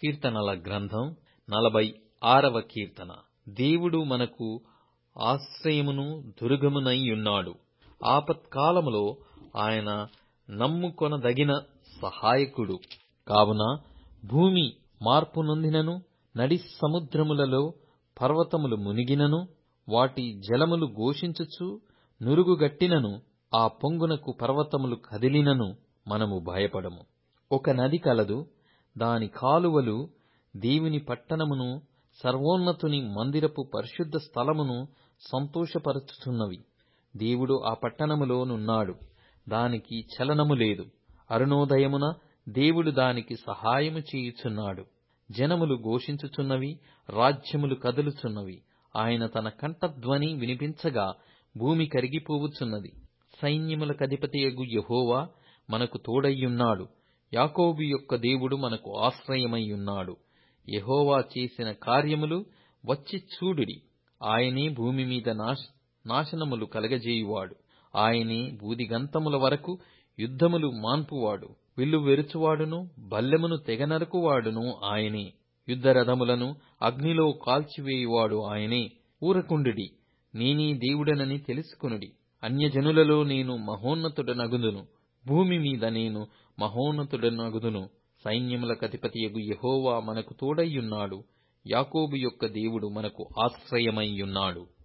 కీర్తనల గ్రంథం నలభై ఆరవ కీర్తన దేవుడు మనకు ఆశ్రయమును దుర్గమునైయున్నాడు ఆపత్కాలములో ఆయన నమ్ముకొనదగిన సహాయకుడు కావున భూమి మార్పు నొందినను నడి సముద్రములలో పర్వతములు మునిగినను వాటి జలములు ఘోషించుచు నురుగుగట్టినను ఆ పొంగునకు పర్వతములు కదిలినను మనము భయపడము ఒక నది కలదు దాని కాలువలు దేవుని పట్టణమును సర్వోన్నతుని మందిరపు పరిశుద్ధ స్థలమును సంతోషపరచుచున్నవి దేవుడు ఆ పట్టణములో నున్నాడు దానికి చలనము లేదు అరుణోదయమున దేవుడు దానికి సహాయము చేయుచున్నాడు జనములు ఘోషించుచున్నవి రాజ్యములు కదులుచున్నవి ఆయన తన కంఠధ్వని వినిపించగా భూమి కరిగిపోవుచున్నది సైన్యములకధిపతియగు యెహోవా మనకు తోడయ్యున్నాడు యాకోబు యొక్క దేవుడు మనకు ఆశ్రయమైయున్నాడు యెహోవా చేసిన కార్యములు వచ్చి చూడుడి ఆయనే భూమి మీద నాశనములు కలగజేయువాడు ఆయనే భూదిగంతముల వరకు యుద్ధములు మాన్పువాడు విల్లు వెరుచువాడును బల్లెమును తెగనరుకువాడును ఆయనే యుద్ధరథములను అగ్నిలో కాల్చివేయువాడు ఆయనే ఊరకుండుడి నేనే దేవుడనని తెలుసుకొనుడి అన్యజనులలో నేను మహోన్నతుడనగుదును భూమి మీద నేను మహోన్నతుడనగుదును సైన్యములకధిపతియగు యెహోవా మనకు తోడయ్యున్నాడు యాకోబు యొక్క దేవుడు మనకు ఆశ్రయమైయున్నాడు